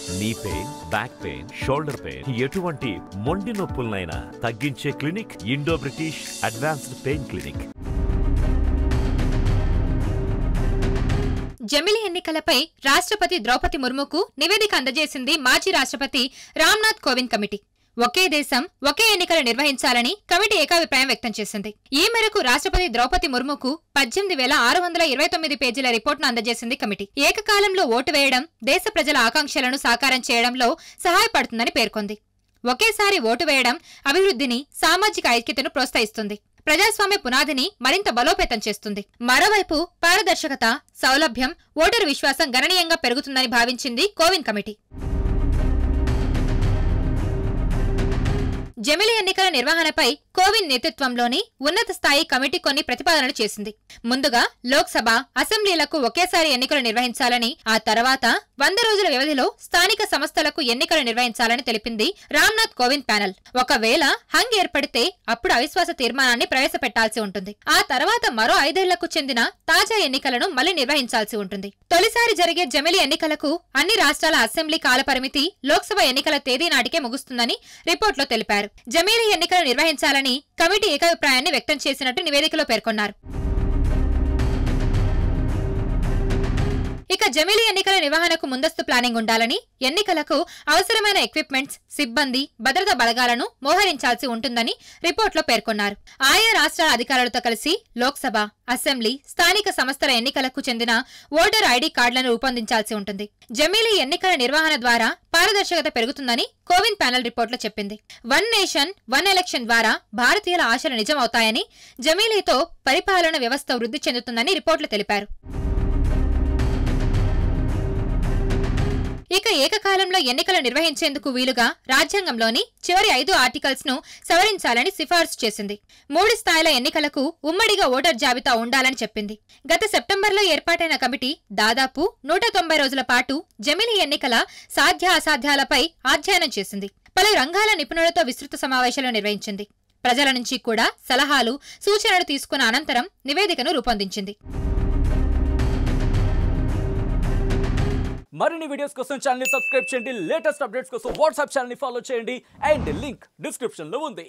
నీ pain back pain shoulder pain ఎటువంటి మొండి నొప్పులనైనా తగ్గించే clinic Indo British advanced pain clinic జమిలి ఎన్నికలపై రాష్ట్రపతి ద్రౌపది ముర్ముకు నివేదిక అందజేసింది మాజీ రాష్ట్రపతి రామ్నాథ్ కోవింద్ కమిటీ ఒకే దేశం ఒకే ఎన్నికలు నిర్వహించాలని కమిటీ ఏకాభిప్రాయం వ్యక్తం చేసింది ఈ మేరకు రాష్ట్రపతి ద్రౌపది ముర్ముకు పద్దెనిమిది వేల ఆరు వందల ఇరవై తొమ్మిది పేజీల రిపోర్టును అందజేసింది కమిటీ ఏకకాలంలో ఓటు వేయడం దేశ ప్రజల ఆకాంక్షలను సాకారం చేయడంలో సహాయపడుతుందని పేర్కొంది ఒకేసారి ఓటు వేయడం అభివృద్ధిని సామాజిక ఐక్యతను ప్రోత్సహిస్తుంది ప్రజాస్వామ్య పునాదిని మరింత బలోపేతం చేస్తుంది మరోవైపు పారదర్శకత సౌలభ్యం ఓటరు విశ్వాసం గణనీయంగా పెరుగుతుందని భావించింది కోవిన్ కమిటీ జమిలి ఎన్నికల నిర్వహణపై కోవిన్ నేతృత్వంలోని ఉన్నత స్థాయి కమిటీ కొన్ని ప్రతిపాదనలు చేసింది ముందుగా లోక్సభ అసెంబ్లీలకు ఒకేసారి ఎన్నికలు నిర్వహించాలని ఆ తర్వాత వంద రోజుల వ్యవధిలో స్థానిక సంస్థలకు ఎన్నికలు నిర్వహించాలని తెలిపింది రామ్నాథ్ కోవింద్ ప్యానెల్ ఒకవేళ హంగ్ ఏర్పడితే అప్పుడు అవిశ్వాస తీర్మానాన్ని ప్రవేశపెట్టాల్సి ఉంటుంది ఆ తర్వాత మరో ఐదేళ్లకు చెందిన తాజా ఎన్నికలను మళ్లీ నిర్వహించాల్సి ఉంటుంది తొలిసారి జరిగే జమిలి ఎన్నికలకు అన్ని రాష్ట్రాల అసెంబ్లీ కాలపరిమితి లోక్సభ ఎన్నికల తేదీ నాటికే ముగుస్తుందని రిపోర్టులో తెలిపారు జమీలీ ఎన్నికలు నిర్వహించాలని కమిటీ ఏకాభిప్రాయాన్ని వ్యక్తం చేసినట్టు నివేదికలో పేర్కొన్నారు ఇక జమిలీ ఎన్నికల నిర్వహణకు ముందస్తు ప్లానింగ్ ఉండాలని ఎన్నికలకు అవసరమైన ఎక్విప్మెంట్స్ సిబ్బంది భద్రతా బలగాలను మోహరించాల్సి ఉంటుందని రిపోర్టులో పేర్కొన్నారు ఆయా రాష్ట్రాల అధికారులతో కలిసి లోక్సభ అసెంబ్లీ స్థానిక సంస్థల ఎన్నికలకు చెందిన ఓటర్ ఐడీ కార్డులను రూపొందించాల్సి ఉంటుంది జమీలీ ఎన్నికల నిర్వహణ ద్వారా పారదర్శకత పెరుగుతుందని కోవిన్ ప్యానెల్ రిపోర్టులో చెప్పింది వన్ నేషన్ వన్ ఎలక్షన్ ద్వారా భారతీయుల ఆశలు నిజమవుతాయని జమీలీతో పరిపాలన వ్యవస్థ వృద్ధి చెందుతుందని రిపోర్టులు తెలిపారు ఇక ఏకకాలంలో ఎన్నికలు నిర్వహించేందుకు వీలుగా రాజ్యాంగంలోని చివరి ఐదు ఆర్టికల్స్ ను సవరించాలని సిఫార్సు చేసింది మూడు స్థాయిల ఎన్నికలకు ఉమ్మడిగా ఓటర్ జాబితా ఉండాలని చెప్పింది గత సెప్టెంబర్లో ఏర్పాటైన కమిటీ దాదాపు నూట తొంభై రోజుల పాటు జమిలి ఎన్నికల సాధ్య అసాధ్యాలపై అధ్యయనం చేసింది పలు రంగాల నిపుణులతో విస్తృత సమావేశాలు నిర్వహించింది ప్రజల నుంచి కూడా సలహాలు సూచనలు తీసుకున్న అనంతరం నివేదికను రూపొందించింది మరిన్ని వీడియోస్ కోసం ఛానల్ సబ్స్క్రైబ్ చేయండి లేటెస్ట్ అప్డేట్స్ కోసం వాట్సాప్ ఛానల్ ఫాలో చేయండి అండ్ లింక్ డిస్క్రిప్షన్ లో ఉంది